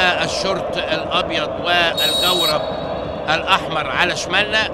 الشورت الابيض والجورب الاحمر على شمالنا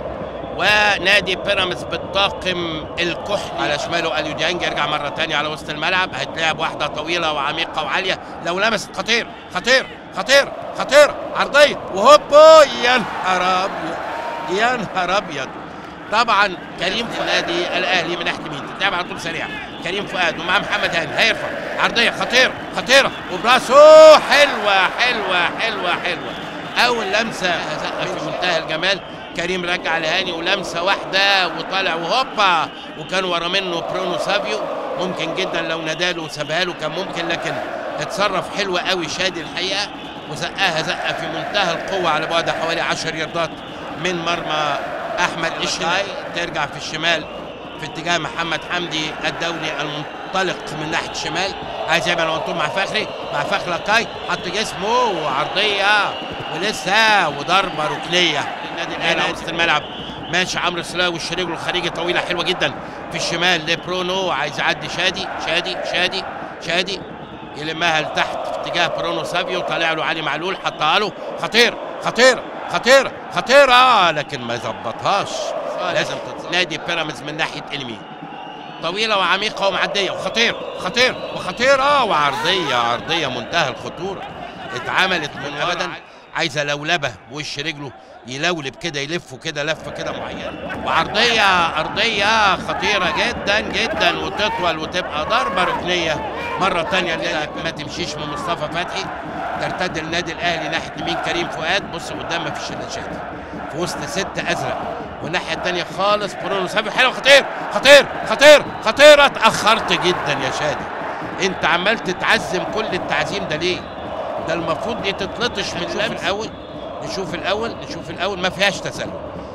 ونادي بيراميدز بالطاقم الكحلي على شماله اليو ديانج يرجع مره تانية على وسط الملعب هيتلعب واحده طويله وعميقه وعاليه لو لمست خطير خطير خطير خطير عرضيه وهوبو يا نهار ابيض يا نهار ابيض طبعا كريم فؤادي الاهلي من ناحيه اليمين تتابع على طول سريع كريم فؤاد ومع محمد هاني هيرفع عرضيه خطيره خطيره وبراسه حلوه حلوه حلوه حلوه اول لمسه في منتهى الجمال كريم رجع لهاني ولمسه واحده وطالع وهوبا وكان ورا منه برونو سافيو ممكن جدا لو ناداله وسابها له كان ممكن لكن اتصرف حلو قوي شادي الحقيقه وزقاها زقه في منتهى القوه على بعد حوالي 10 ياردات من مرمى احمد اشلاي ترجع في الشمال في اتجاه محمد حمدي الدولي المنطلق من ناحيه الشمال عايز يعمل وانتم مع فخري مع فخر لقاي حط جسمه وعرضيه ولسه وضربه ركنيه للنادي الاهلي على وسط الملعب ماشي عمرو السلاوي وش رجله الخارجي طويله حلوه جدا في الشمال لبرونو عايز يعدي شادي شادي شادي شادي يلمها لتحت في اتجاه برونو سافيو طالع له علي معلول حطها له خطير خطير خطيره خطيره لكن ما ظبطهاش لازم تتصل. نادي بيراميدز من ناحيه اليمين طويله وعميقه ومعديه وخطير خطير وخطيره وعرضيه عرضيه منتهى الخطوره اتعملت من ابدا عايزه لولبه بوش رجله يلولب كده يلفه كده لفه كده معينه وعرضيه ارضيه خطيره جدا جدا وتطول وتبقى ضربه ركنيه مره تانية ما تمشيش من مصطفى فتحي ترتد النادي الاهلي ناحيه يمين كريم فؤاد بص قدام مفيش الا شادي في وسط ستة ازرق والناحيه الثانيه خالص برونو سافي حلو خطير خطير خطير خطيره اتاخرت جدا يا شادي انت عمال تتعزم كل التعزيم ده ليه ده المفروض دي تتلطش من اللمس الاول نشوف الاول نشوف الاول ما فيهاش تسلل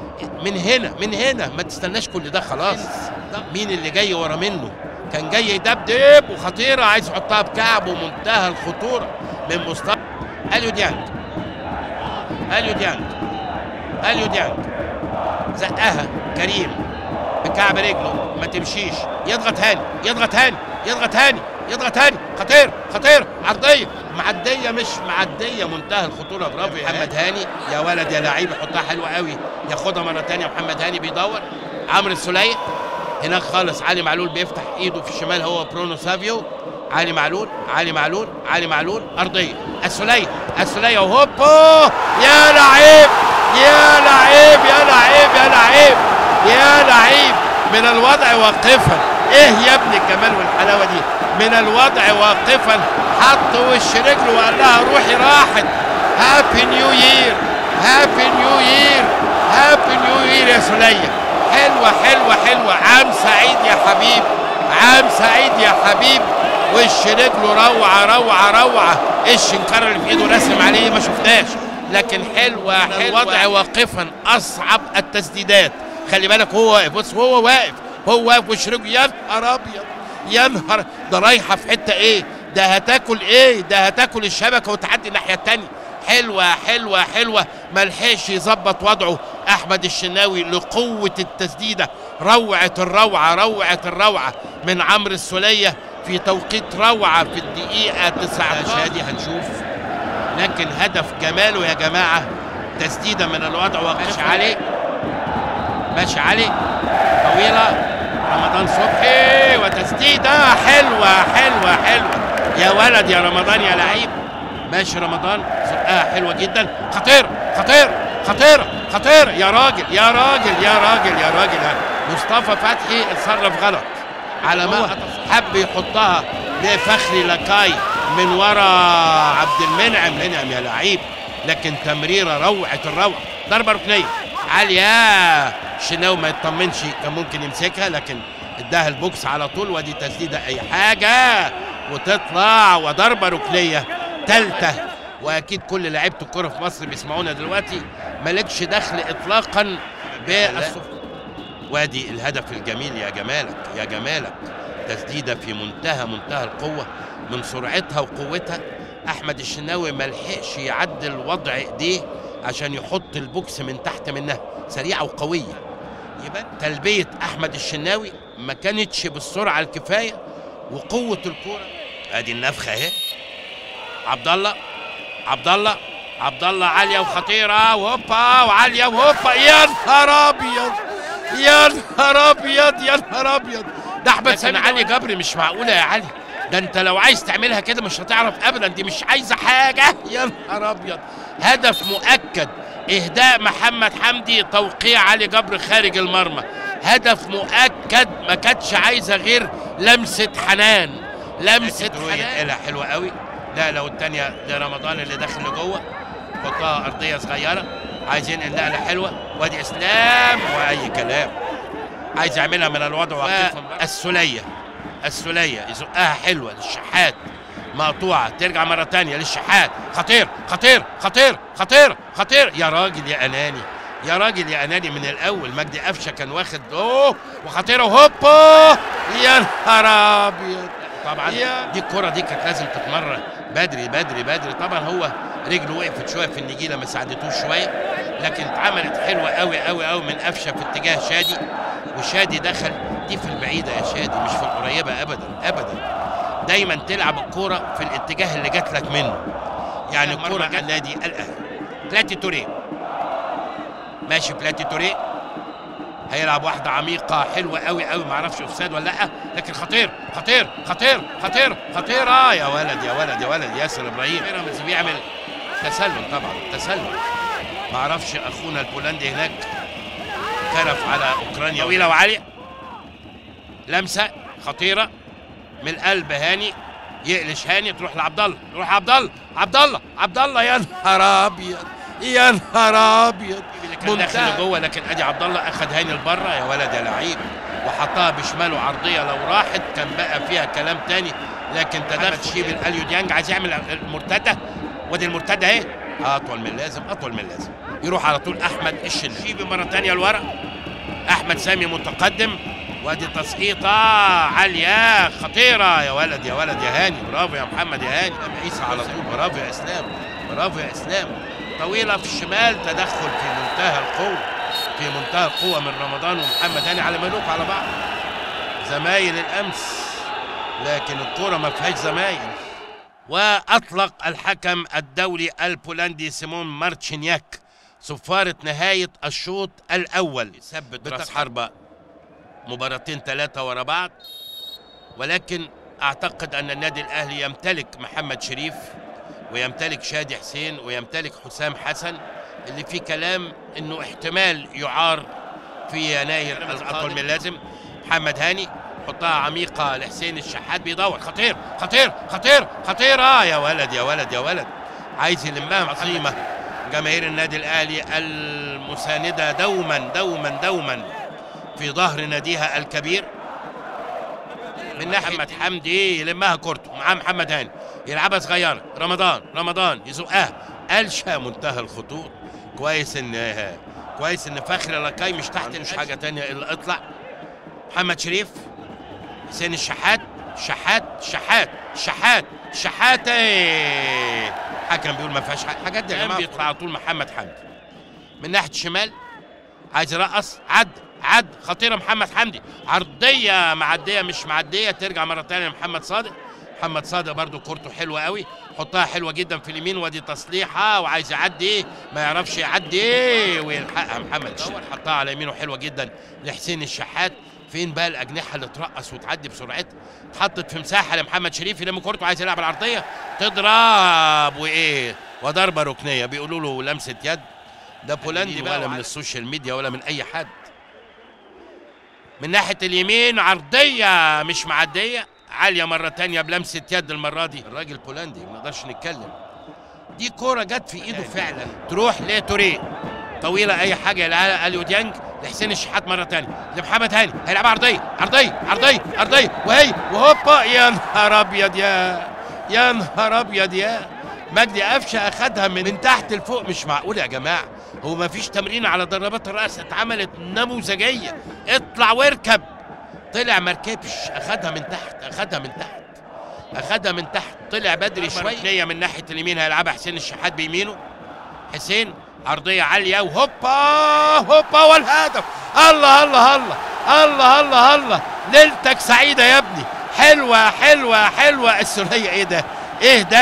من هنا من هنا ما تستناش كل ده خلاص مين اللي جاي ورا منه كان جاي يدبدب وخطيره عايز يحطها بكعبه منتهى الخطوره من مصطفى اليو ديانج اليو ديانج اليو ديانج زقها كريم بكعب رجله ما تمشيش يضغط هاني يضغط هاني يضغط هاني يضغط هاني خطير خطير عرضيه معديه مش معديه منتهى الخطوره برافو يا محمد هاني يا ولد يا لعيب يحطها حلوه قوي ياخدها مره ثانيه محمد هاني بيدور عمرو السوليه هناك خالص علي معلول بيفتح ايده في الشمال هو برونو سافيو علي معلول علي معلول علي معلول ارضيه السوليه السوليه وهوبو يا لعيب يا لعيب يا لعيب يا لعيب يا لعيب من الوضع واقفا ايه يا ابن الجمال والحلاوه دي من الوضع واقفا حط وش رجله وقال لها روحي راحت هابي نيو يير هابي نيو يير هابي نيو يير يا سلية حلوة حلوة حلوة عام سعيد يا حبيب عام سعيد يا حبيب وش رجله روعة روعة روعة الشنكرة اللي في ايده رسم عليه ما شفناش لكن حلوة حلوة الوضع واقفا أصعب التسديدات خلي بالك هو واقف بص هو واقف هو واقف وش رجله يا نهار أبيض يا نهار ده رايحة في حتة إيه ده هتاكل إيه ده هتاكل الشبكة وتعدي الناحية التانية حلوة حلوة حلوة ملحقش يظبط وضعه أحمد الشناوي لقوة التسديدة روعة الروعة روعة الروعة من عمرو السولية في توقيت روعة في الدقيقة 19 شادي هنشوف لكن هدف جماله يا جماعة تسديدة من الوضع وماشي عليه ماشي عليه طويلة رمضان صبحي وتسديدة حلوة حلوة حلوة يا ولد يا رمضان يا لعيب ماشي رمضان زقها حلوة جدا خطير خطير خطير خطير يا راجل يا راجل يا راجل يا راجل مصطفى فتحي اتصرف غلط على ما حب يحطها لفخري لكاي من ورا عبد المنعم منعم يا لعيب لكن تمريره روعه الروعه ضربه ركنيه عاليه شناوي ما يطمنش كان ممكن يمسكها لكن اداها البوكس على طول ودي تسديده اي حاجه وتطلع وضربه ركنيه ثالثه واكيد كل لعيبه الكره في مصر بيسمعونا دلوقتي مالكش دخل اطلاقا بالصف وادي الهدف الجميل يا جمالك يا جمالك تسديده في منتهى منتهى القوه من سرعتها وقوتها احمد الشناوي ما لحقش يعدل وضع ايديه عشان يحط البوكس من تحت منها سريعه وقويه يبقى تلبيه احمد الشناوي ما كانتش بالسرعه الكفايه وقوه الكوره ادي النفخه اهي عبد الله عبد الله عبد الله عاليه وخطيره وهوبا وعاليه وهوبا يا نهار ابيض يا نهار ابيض يا نهار ابيض ده احمد سامي علي جبري مش معقوله يا علي ده انت لو عايز تعملها كده مش هتعرف ابدا دي مش عايزه حاجه يا نهار ابيض هدف مؤكد اهداء محمد حمدي توقيع علي جبر خارج المرمى هدف مؤكد ما كانتش عايزه غير لمسه حنان لمسه حنان حلوه قوي لا لو الثانيه لرمضان اللي داخل لجوه حطها ارضيه صغيره عايزين النقله حلوه وادي اسلام واي كلام عايز يعملها من الوضع وقفهم السوليه السوليه يزقها حلوه للشحات مقطوعه ترجع مره تانية للشحات خطير خطير خطير خطير خطير يا راجل يا اناني يا راجل يا اناني من الاول مجدي قفشه كان واخد اوه وخطيره وهوبا يا نهار ابيض طبعا دي الكره دي كانت لازم تتمرن بدري بدري بدري طبعا هو رجله وقفت شويه في النجيله ما ساعدتوش شويه لكن اتعملت حلوه قوي قوي قوي من قفشه في اتجاه شادي وشادي دخل دي في البعيده يا شادي مش في القريبه ابدا ابدا دايما تلعب الكوره في الاتجاه اللي جات لك منه يعني الكوره جت نادي الاهلي بلاتي توريه ماشي بلاتي توريه هيلعب واحده عميقه حلوه قوي قوي ما اعرفش اوفسايد ولا لا لكن خطير خطير خطير خطير خطير اه يا ولد يا ولد يا ولد ياسر ابراهيم بيراميدز بيعمل تسلل طبعا تسلل ما اعرفش اخونا البولندي هناك كرف على اوكرانيا طويله وعاليه لمسه خطيره من القلب هاني يقلش هاني تروح لعبد الله تروح عبد الله عبد الله عبد الله يا نهار ابيض يا نهار ابيض كان داخل جوه لكن ادي عبد الله اخذ هاني لبره يا ولد يا لعيب وحطها بشماله عرضيه لو راحت كان بقى فيها كلام تاني لكن تدخل شيب الاليو ديانج عايز يعمل المرتده ودي المرتده اهي اطول من اللازم اطول من اللازم يروح على طول احمد الشناوي شيبي مره تانيه لورا احمد سامي متقدم وادي تسقيطه عاليه خطيره يا ولد يا ولد يا هاني برافو يا محمد يا هاني عيسى على طول برافو يا اسلام برافو يا اسلام طويله في الشمال تدخل في منتهى القوه في منتهى القوه من رمضان ومحمد هاني على ملوك على بعض زمايل الامس لكن الكوره ما فيهاش زمايل واطلق الحكم الدولي البولندي سيمون مارتشينياك صفارة نهاية الشوط الأول ثبت راس حربة مباراتين ثلاثة ورا بعض ولكن أعتقد أن النادي الأهلي يمتلك محمد شريف ويمتلك شادي حسين ويمتلك حسام حسن اللي فيه كلام انه احتمال يعار في يناير الاطول من اللازم محمد هاني حطها عميقه لحسين الشحات بيدور خطير خطير خطير خطير اه يا ولد يا ولد يا ولد عايز يلمها عظيمه جماهير النادي الاهلي المسانده دوما دوما دوما في ظهر ناديها الكبير من ناحيه محمد حمدي يلمها كورته معاه محمد هاني يلعبها صغيره رمضان رمضان يزقها قلشه منتهى الخطوط كويس ان كويس ان فخر لاكاي مش تحت مش حاجه تانية الا اطلع محمد شريف حسين الشحات شحات شحات شحات شحات حكم بيقول ما فيهاش حاجات دي يا جماعه بيطلع على طول محمد حمدي من ناحيه الشمال عايز يرقص عد عد خطيره محمد حمدي عرضيه معديه مش معديه ترجع مره ثانيه لمحمد صادق محمد صادق برضو كورته حلوه قوي حطها حلوه جدا في اليمين ودي تصليحه وعايز يعدي ما يعرفش يعدي ويلحقها محمد شاور حطها على يمينه حلوه جدا لحسين الشحات فين بقى الاجنحه اللي ترقص وتعدي بسرعتها اتحطت في مساحه لمحمد شريف يلم كورته عايز يلعب العرضيه تضرب وايه وضربه ركنيه بيقولوا له لمسه يد ده بولندي بقى ولا من السوشيال ميديا ولا من اي حد من ناحيه اليمين عرضيه مش معديه عاليه مره تانية بلمسه يد المره دي الراجل بولندي ما نقدرش نتكلم دي كوره جت في ايده فعلا تروح لتوريه طويله اي حاجه لاليو ديانج لحسين الشحات مره تانية لمحمد هاني هيلعبها عرضيه عرضيه عرضيه عرضيه وهي وهوبا يا نهار ابيض يا يا نهار ابيض يا مجدي قفشه اخدها من, من تحت لفوق مش معقول يا جماعه هو ما فيش تمرين على ضربات الراس اتعملت نموذجيه اطلع واركب طلع ما ركبش اخدها من تحت اخدها من تحت اخدها من تحت طلع بدري شويه من ناحيه اليمين هيلعبها حسين الشحات بيمينه حسين عرضيه عاليه وهوبا هوبا والهدف الله الله الله الله الله الله ليلتك سعيده يا ابني حلوه حلوه حلوه السوريه ايه ده ايه ده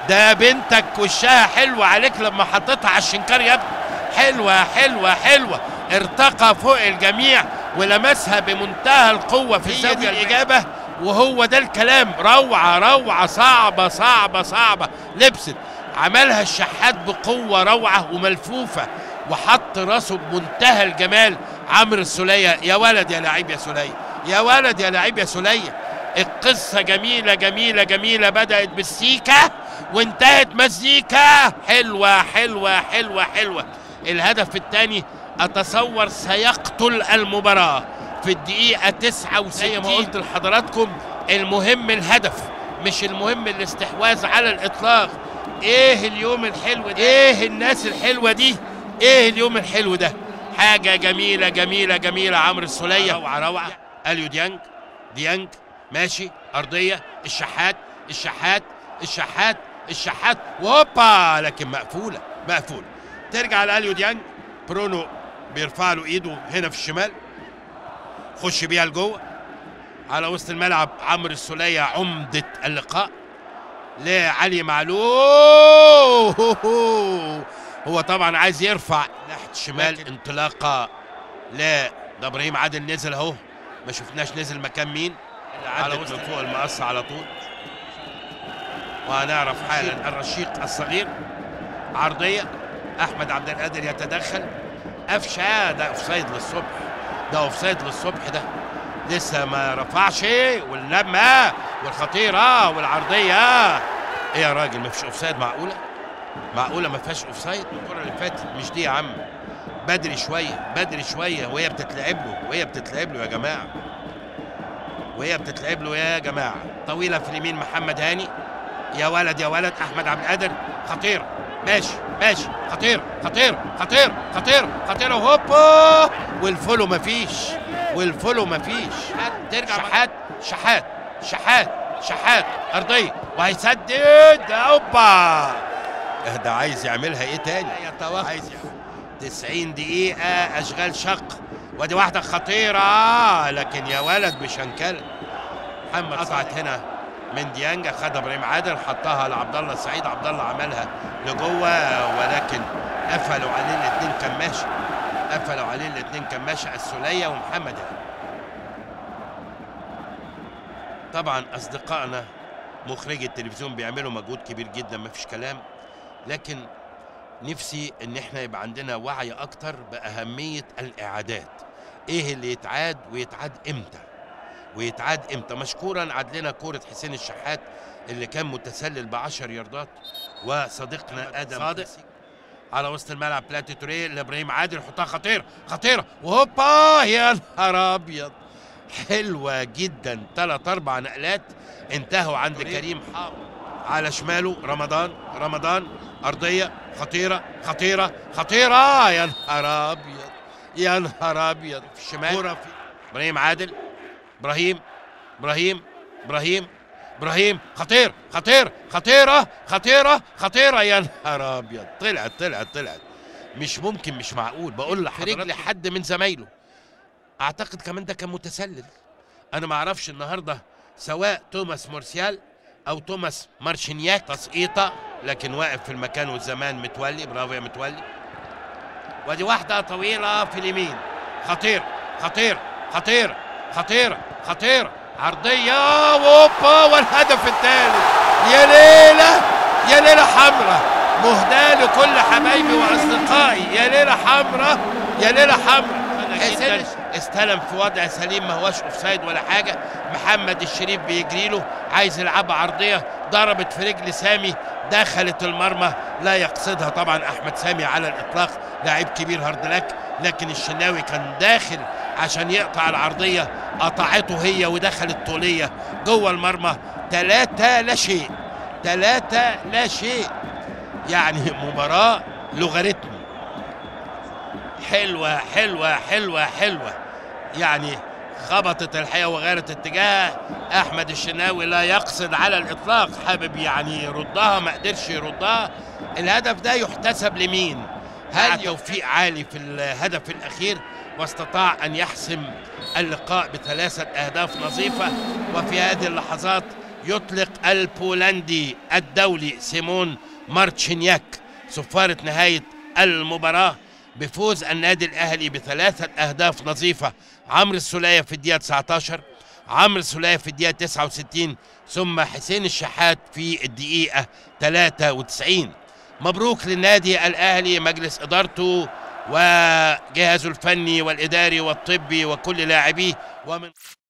ده بنتك وشها حلوة عليك لما حطيتها على الشنكار يا ابني حلوة حلوة حلوة ارتقى فوق الجميع ولمسها بمنتهى القوة في الزاوية الإجابة وهو ده الكلام روعة روعة صعبة صعبة صعبة لبست عملها الشحات بقوة روعة وملفوفة وحط راسه بمنتهى الجمال عمرو السولية يا ولد يا لعيب يا سولية يا ولد يا لعيب يا سولية القصة جميلة جميلة جميلة بدأت بالسيكة وانتهت مزيكا حلوة حلوة حلوة حلوة الهدف الثاني أتصور سيقتل المباراة في الدقيقة 69 زي ما قلت لحضراتكم المهم الهدف مش المهم الاستحواذ على الإطلاق ايه اليوم الحلو ده ايه الناس الحلوة دي ايه اليوم الحلو ده حاجة جميلة جميلة جميلة عمرو السولية روعة روعة اليو ديانج ديانج ماشي أرضية الشحات الشحات الشحات الشحات وهوبا لكن مقفولة مقفولة ترجع لأليو ديانج برونو بيرفع له ايده هنا في الشمال خش بيها لجوه على وسط الملعب عمرو السولية عمدة اللقاء لعلي معلول هو طبعا عايز يرفع ناحية الشمال انطلاقة لا ده ابراهيم عادل نزل اهو ما شفناش نزل مكان مين على وسط من فوق المقص على طول وهنعرف حالا الرشيق الصغير عرضية أحمد عبد القادر يتدخل قفشة ده أوفسايد للصبح ده أوفسايد للصبح ده لسه ما رفعش واللمة والخطيرة والعرضية إيه يا راجل ما فيش أوفسايد معقولة؟ معقولة ما فيهاش أوفسايد؟ الكرة اللي فاتت مش دي يا عم بدري شوية بدري شوية وهي بتتلعب له وهي بتتلعب له يا جماعة وهي بتتلعب له يا جماعة طويلة في اليمين محمد هاني يا ولد يا ولد احمد عبد القادر خطير ماشي ماشي خطير خطير خطير خطير خطير وهوبا والفولو مفيش والفولو مفيش ترجع شحات شحات شحات شحات ارضيه وهيسدد هوبا ده عايز يعملها ايه تاني يتوقف عايز يعمل 90 دقيقة أشغال شق ودي واحدة خطيرة لكن يا ولد بشنكل محمد قطعت هنا من ديانجا خدها ابراهيم عادل حطها لعبد الله السعيد عبد الله عملها لجوه ولكن قفلوا عليه الاثنين كماشة قفلوا عليه الاثنين كماشة السولية ومحمد هاني طبعا اصدقائنا مخرجي التلفزيون بيعملوا مجهود كبير جدا ما فيش كلام لكن نفسي ان احنا يبقى عندنا وعي اكتر باهميه الاعادات ايه اللي يتعاد ويتعاد امتى ويتعاد امتى مشكورا عاد لنا كوره حسين الشحات اللي كان متسلل ب 10 ياردات وصديقنا ادم صادق على وسط الملعب بلاتي توريه لابراهيم عادل يحطها خطيره خطيره وهوبا يا نهار ابيض حلوه جدا ثلاث اربع نقلات انتهوا عند كريم حافظ على شماله رمضان رمضان ارضيه خطيره خطيره خطيره يا نهار ابيض يا نهار ابيض في الشمال كوره في ابراهيم عادل ابراهيم ابراهيم ابراهيم ابراهيم خطير خطير خطيره خطيره خطيره يا نهار ابيض طلعت طلعت طلعت مش ممكن مش معقول بقول لحضرتك رجل حد من زمايله اعتقد كمان ده كان متسلل انا ما اعرفش النهارده سواء توماس مورسيال او توماس مارشينياك تسقيطه لكن واقف في المكان والزمان متولي برافو يا متولي ودي واحده طويله في اليمين خطير خطير خطير خطير خطير عرضيه ووبا والهدف الثالث يا ليله يا ليله حمراء مهداه لكل حبايبي واصدقائي يا ليله حمراء يا ليله حمراء حسين استلم في وضع سليم ما هوش اوفسايد ولا حاجه محمد الشريف بيجري له عايز يلعبها عرضيه ضربت في رجل سامي دخلت المرمى لا يقصدها طبعا احمد سامي على الاطلاق لاعب كبير هاردلاك لكن الشناوي كان داخل عشان يقطع العرضيه قطعته هي ودخلت طوليه جوه المرمى ثلاثة لا شيء ثلاثة لا شيء يعني مباراة لوغاريتم حلوة حلوة حلوة حلوة يعني خبطت الحقيقة وغيرت اتجاه أحمد الشناوي لا يقصد على الإطلاق حابب يعني يردها ما قدرش يردها الهدف ده يحتسب لمين؟ هل توفيق عالي في الهدف الأخير واستطاع أن يحسم اللقاء بثلاثة أهداف نظيفة وفي هذه اللحظات يطلق البولندي الدولي سيمون مارتشينياك صفارة نهاية المباراة بفوز النادي الأهلي بثلاثة أهداف نظيفة عمرو السولية في الدقيقة 19 عمرو السولية في الدقيقة 69 ثم حسين الشحات في الدقيقة 93 مبروك للنادي الأهلي مجلس إدارته وجهازه الفني والإداري والطبي وكل لاعبيه ومن